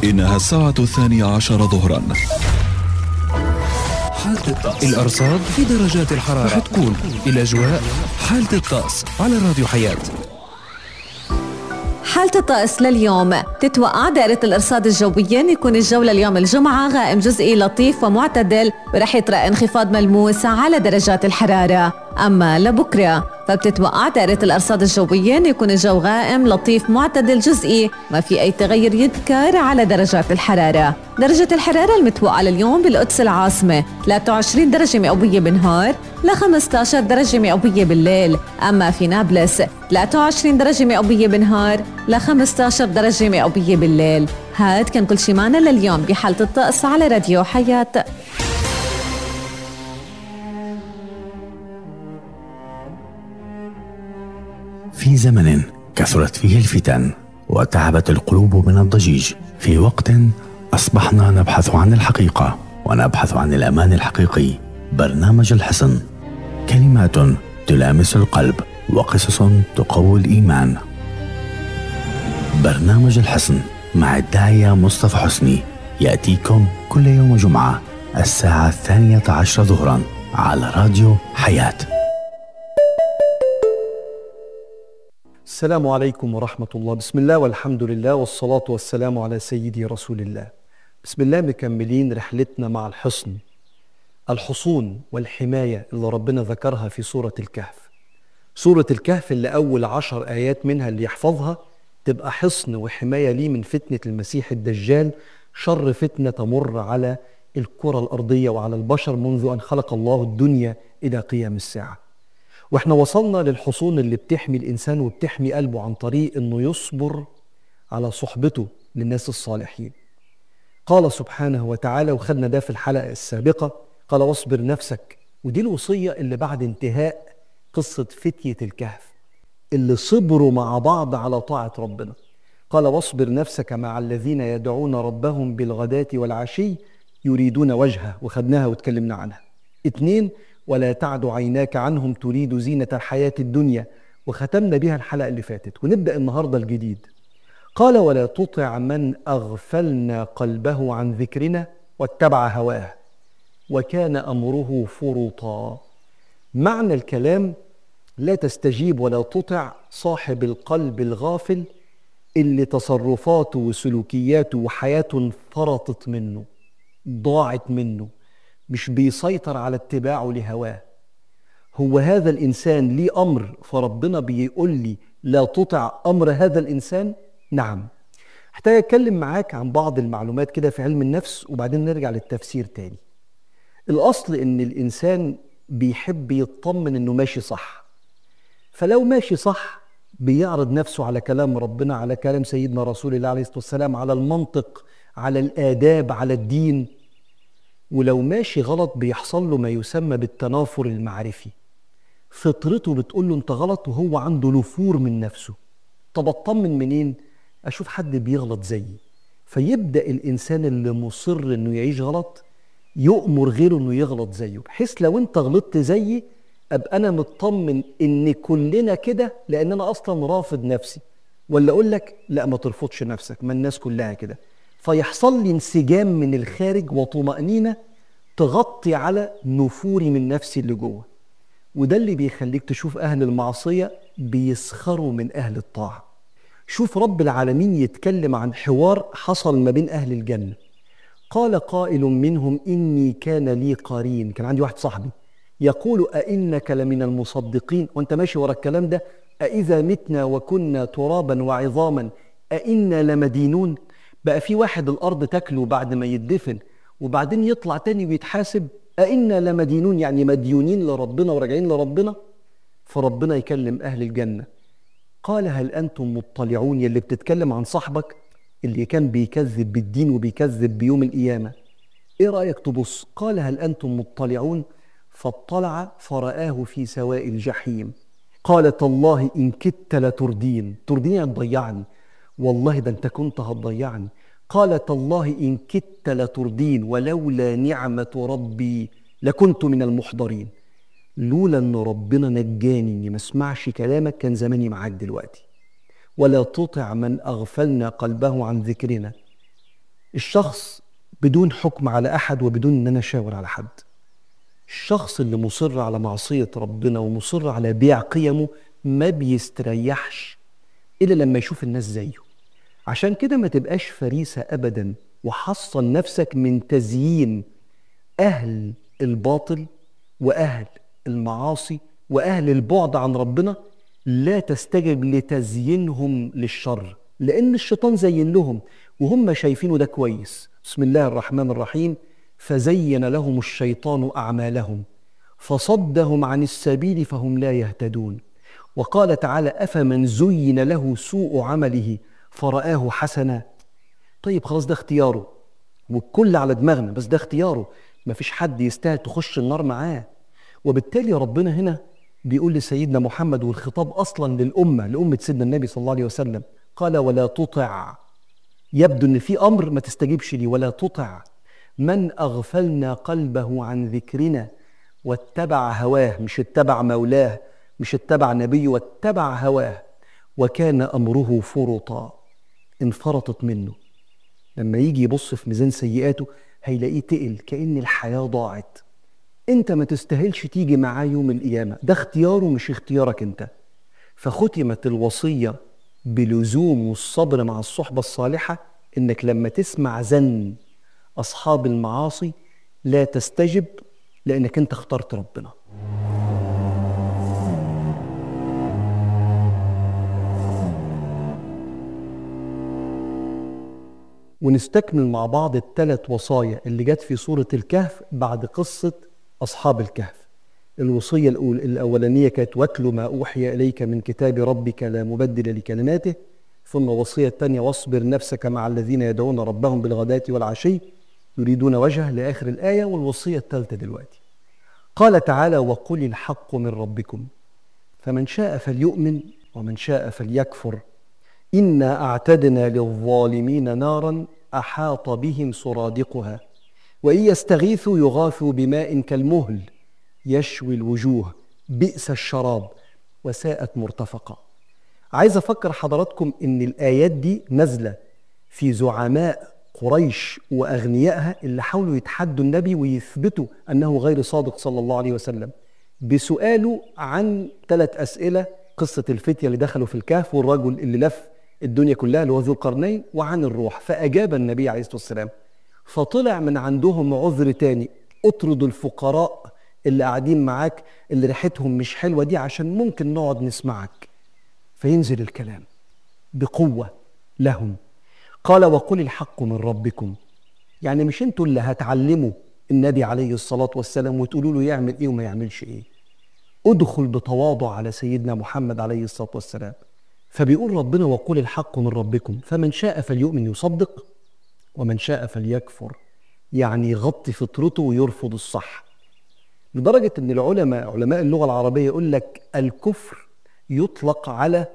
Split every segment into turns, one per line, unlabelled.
إنها الساعة الثانية عشر ظهرا
حالة الطقس الأرصاد في درجات الحرارة رح تكون الأجواء حالة الطقس على راديو حياة
حالة الطقس لليوم تتوقع دائرة الإرصاد الجوية أن يكون الجو لليوم الجمعة غائم جزئي لطيف ومعتدل ورح يطرأ انخفاض ملموس على درجات الحرارة أما لبكرة فبتتوقع دائرة الأرصاد الجوية أن يكون الجو غائم لطيف معتدل جزئي ما في أي تغير يذكر على درجات الحرارة درجة الحرارة المتوقعة لليوم بالقدس العاصمة 23 درجة مئوية بالنهار ل 15 درجة مئوية بالليل أما في نابلس 23 درجة مئوية بالنهار ل 15 درجة مئوية بالليل هاد كان كل شي معنا لليوم بحالة الطقس على راديو حياة
في زمن كثرت فيه الفتن وتعبت القلوب من الضجيج في وقت اصبحنا نبحث عن الحقيقه ونبحث عن الامان الحقيقي برنامج الحصن كلمات تلامس القلب وقصص تقوي الايمان برنامج الحصن مع الداعيه مصطفى حسني ياتيكم كل يوم جمعه الساعه الثانيه عشر ظهرا على راديو حياه
السلام عليكم ورحمة الله بسم الله والحمد لله والصلاة والسلام على سيدي رسول الله بسم الله مكملين رحلتنا مع الحصن الحصون والحماية اللي ربنا ذكرها في سورة الكهف سورة الكهف اللي أول عشر آيات منها اللي يحفظها تبقى حصن وحماية ليه من فتنة المسيح الدجال شر فتنة تمر على الكرة الأرضية وعلى البشر منذ أن خلق الله الدنيا إلى قيام الساعة واحنا وصلنا للحصون اللي بتحمي الانسان وبتحمي قلبه عن طريق انه يصبر على صحبته للناس الصالحين قال سبحانه وتعالى وخدنا ده في الحلقه السابقه قال واصبر نفسك ودي الوصيه اللي بعد انتهاء قصه فتيه الكهف اللي صبروا مع بعض على طاعه ربنا قال واصبر نفسك مع الذين يدعون ربهم بالغداة والعشي يريدون وجهه وخدناها واتكلمنا عنها اتنين ولا تعد عيناك عنهم تريد زينة الحياة الدنيا وختمنا بها الحلقة اللي فاتت ونبدأ النهاردة الجديد قال ولا تطع من أغفلنا قلبه عن ذكرنا واتبع هواه وكان أمره فرطا معنى الكلام لا تستجيب ولا تطع صاحب القلب الغافل اللي تصرفاته وسلوكياته وحياته انفرطت منه ضاعت منه مش بيسيطر على اتباعه لهواه هو هذا الانسان ليه امر فربنا بيقول لي لا تطع امر هذا الانسان نعم احتاج اتكلم معاك عن بعض المعلومات كده في علم النفس وبعدين نرجع للتفسير تاني الاصل ان الانسان بيحب يطمن انه ماشي صح فلو ماشي صح بيعرض نفسه على كلام ربنا على كلام سيدنا رسول الله عليه الصلاه والسلام على المنطق على الاداب على الدين ولو ماشي غلط بيحصل له ما يسمى بالتنافر المعرفي فطرته بتقول له انت غلط وهو عنده نفور من نفسه طب اطمن منين اشوف حد بيغلط زيي فيبدا الانسان اللي مصر انه يعيش غلط يؤمر غيره انه يغلط زيه بحيث لو انت غلطت زيي ابقى انا مطمن ان كلنا كده لان انا اصلا رافض نفسي ولا اقول لك لا ما ترفضش نفسك ما الناس كلها كده فيحصل لي انسجام من الخارج وطمأنينة تغطي على نفوري من نفسي اللي جوه وده اللي بيخليك تشوف أهل المعصية بيسخروا من أهل الطاعة شوف رب العالمين يتكلم عن حوار حصل ما بين أهل الجنة قال قائل منهم إني كان لي قرين كان عندي واحد صاحبي يقول أئنك لمن المصدقين وانت ماشي ورا الكلام ده أإذا متنا وكنا ترابا وعظاما أئنا لمدينون بقى في واحد الارض تاكله بعد ما يدفن وبعدين يطلع تاني ويتحاسب أئنا لمدينون يعني مديونين لربنا وراجعين لربنا فربنا يكلم أهل الجنة قال هل أنتم مطلعون يلي بتتكلم عن صاحبك اللي كان بيكذب بالدين وبيكذب بيوم القيامة إيه رأيك تبص قال هل أنتم مطلعون فاطلع فرآه في سواء الجحيم قال تالله إن كدت لتردين تردين يعني تضيعني والله ده انت كنت هتضيعني قال تالله ان كدت لتردين ولولا نعمه ربي لكنت من المحضرين لولا ان ربنا نجاني اني ما اسمعش كلامك كان زماني معاك دلوقتي ولا تطع من اغفلنا قلبه عن ذكرنا الشخص بدون حكم على أحد وبدون أن أنا أشاور على حد الشخص اللي مصر على معصية ربنا ومصر على بيع قيمه ما بيستريحش إلا لما يشوف الناس زيه عشان كده ما تبقاش فريسة أبدا وحصن نفسك من تزيين أهل الباطل وأهل المعاصي وأهل البعد عن ربنا لا تستجب لتزيينهم للشر لأن الشيطان زين لهم وهم شايفينه ده كويس بسم الله الرحمن الرحيم فزين لهم الشيطان أعمالهم فصدهم عن السبيل فهم لا يهتدون وقال تعالى أفمن زين له سوء عمله فرآه حسنا طيب خلاص ده اختياره والكل على دماغنا بس ده اختياره مفيش حد يستاهل تخش النار معاه وبالتالي ربنا هنا بيقول لسيدنا محمد والخطاب اصلا للامه لامه سيدنا النبي صلى الله عليه وسلم قال ولا تطع يبدو ان في امر ما تستجيبش لي ولا تطع من اغفلنا قلبه عن ذكرنا واتبع هواه مش اتبع مولاه مش اتبع نبيه واتبع هواه وكان امره فرطا انفرطت منه لما يجي يبص في ميزان سيئاته هيلاقيه تقل كأن الحياة ضاعت انت ما تستاهلش تيجي معاه يوم القيامة ده اختياره مش اختيارك انت فختمت الوصية بلزوم والصبر مع الصحبة الصالحة انك لما تسمع زن اصحاب المعاصي لا تستجب لانك انت اخترت ربنا ونستكمل مع بعض الثلاث وصايا اللي جت في سورة الكهف بعد قصة أصحاب الكهف الوصية الأول الأولانية كانت واتل ما أوحي إليك من كتاب ربك لا مبدل لكلماته ثم الوصية الثانية واصبر نفسك مع الذين يدعون ربهم بالغداة والعشي يريدون وجهه لآخر الآية والوصية الثالثة دلوقتي قال تعالى وقل الحق من ربكم فمن شاء فليؤمن ومن شاء فليكفر إنا أعتدنا للظالمين نارا أحاط بهم سرادقها وإن يستغيثوا يغاثوا بماء كالمهل يشوي الوجوه بئس الشراب وساءت مرتفقا عايز أفكر حضراتكم إن الآيات دي نازلة في زعماء قريش وأغنيائها اللي حاولوا يتحدوا النبي ويثبتوا أنه غير صادق صلى الله عليه وسلم بسؤاله عن ثلاث أسئلة قصة الفتية اللي دخلوا في الكهف والرجل اللي لف الدنيا كلها اللي هو ذو القرنين وعن الروح فأجاب النبي عليه الصلاة والسلام فطلع من عندهم عذر تاني اطردوا الفقراء اللي قاعدين معاك اللي ريحتهم مش حلوة دي عشان ممكن نقعد نسمعك فينزل الكلام بقوة لهم قال وقل الحق من ربكم يعني مش انتوا اللي هتعلموا النبي عليه الصلاة والسلام وتقولوا له يعمل ايه وما يعملش ايه ادخل بتواضع على سيدنا محمد عليه الصلاة والسلام فبيقول ربنا وقل الحق من ربكم فمن شاء فليؤمن يصدق ومن شاء فليكفر يعني يغطي فطرته ويرفض الصح لدرجة أن العلماء علماء اللغة العربية يقول لك الكفر يطلق على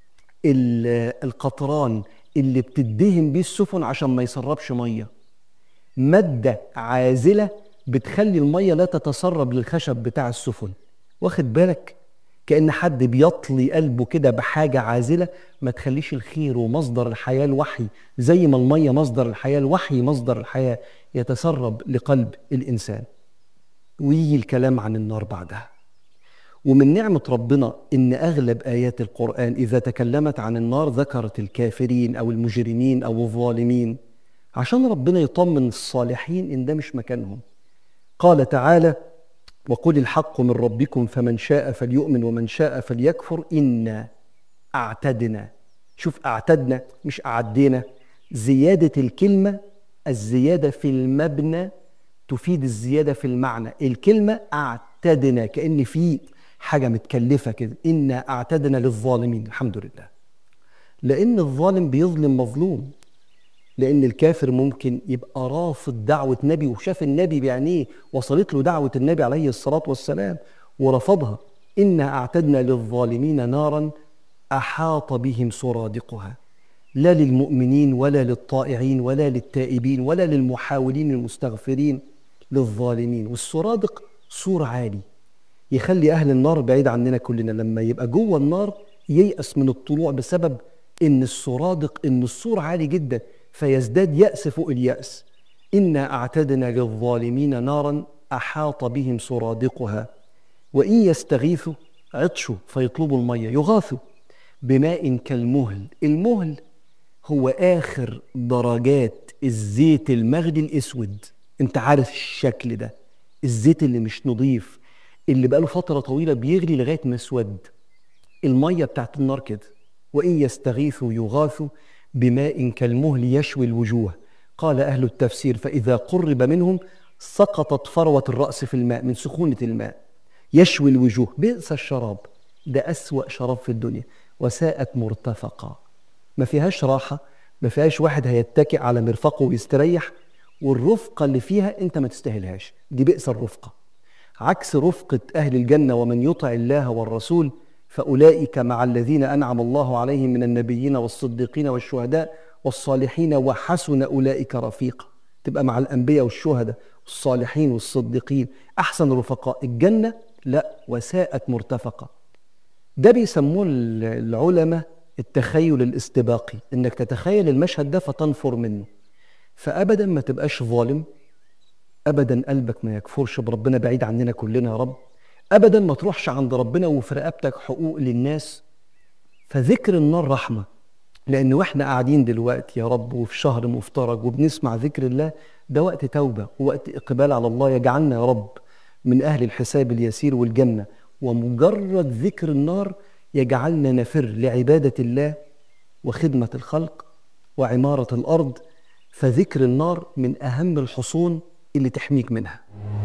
القطران اللي بتدهن بيه السفن عشان ما يسربش ميه مادة عازلة بتخلي الميه لا تتسرب للخشب بتاع السفن واخد بالك كأن حد بيطلي قلبه كده بحاجة عازلة ما تخليش الخير ومصدر الحياة الوحي زي ما المية مصدر الحياة الوحي مصدر الحياة يتسرب لقلب الإنسان ويجي الكلام عن النار بعدها ومن نعمة ربنا إن أغلب آيات القرآن إذا تكلمت عن النار ذكرت الكافرين أو المجرمين أو الظالمين عشان ربنا يطمن الصالحين إن ده مش مكانهم قال تعالى وقل الحق من ربكم فمن شاء فليؤمن ومن شاء فليكفر إنا أعتدنا شوف أعتدنا مش أعدينا زيادة الكلمة الزيادة في المبنى تفيد الزيادة في المعنى الكلمة أعتدنا كأن في حاجة متكلفة كده إنا أعتدنا للظالمين الحمد لله لأن الظالم بيظلم مظلوم لأن الكافر ممكن يبقى رافض دعوة نبي وشاف النبي بعينيه وصلت له دعوة النبي عليه الصلاة والسلام ورفضها إنا أعتدنا للظالمين نارا أحاط بهم سرادقها لا للمؤمنين ولا للطائعين ولا للتائبين ولا للمحاولين المستغفرين للظالمين والسرادق سور عالي يخلي أهل النار بعيد عننا كلنا لما يبقى جوه النار ييأس من الطلوع بسبب إن السرادق إن السور عالي جدا فيزداد يأس فوق اليأس إنا أعتدنا للظالمين نارا أحاط بهم سرادقها وإن يستغيثوا عطشوا فيطلبوا المية يغاثوا بماء كالمهل المهل هو آخر درجات الزيت المغلي الأسود أنت عارف الشكل ده الزيت اللي مش نظيف اللي بقاله فترة طويلة بيغلي لغاية ما اسود المية بتاعت النار كده وإن يستغيثوا يغاثوا بماء كالمهل يشوي الوجوه قال أهل التفسير فإذا قرب منهم سقطت فروة الرأس في الماء من سخونة الماء يشوي الوجوه بئس الشراب ده أسوأ شراب في الدنيا وساءت مرتفقة ما فيهاش راحة ما فيهاش واحد هيتكئ على مرفقه ويستريح والرفقة اللي فيها أنت ما تستاهلهاش دي بئس الرفقة عكس رفقة أهل الجنة ومن يطع الله والرسول فأولئك مع الذين أنعم الله عليهم من النبيين والصديقين والشهداء والصالحين وحسن أولئك رفيقا تبقى مع الأنبياء والشهداء والصالحين والصديقين أحسن رفقاء الجنة لا وساءت مرتفقة ده بيسموه العلماء التخيل الاستباقي انك تتخيل المشهد ده فتنفر منه فابدا ما تبقاش ظالم ابدا قلبك ما يكفرش بربنا بعيد عننا كلنا يا رب ابدا ما تروحش عند ربنا وفي رقبتك حقوق للناس فذكر النار رحمه لان واحنا قاعدين دلوقتي يا رب وفي شهر مفترج وبنسمع ذكر الله ده وقت توبه ووقت اقبال على الله يجعلنا يا رب من اهل الحساب اليسير والجنه ومجرد ذكر النار يجعلنا نفر لعباده الله وخدمه الخلق وعماره الارض فذكر النار من اهم الحصون اللي تحميك منها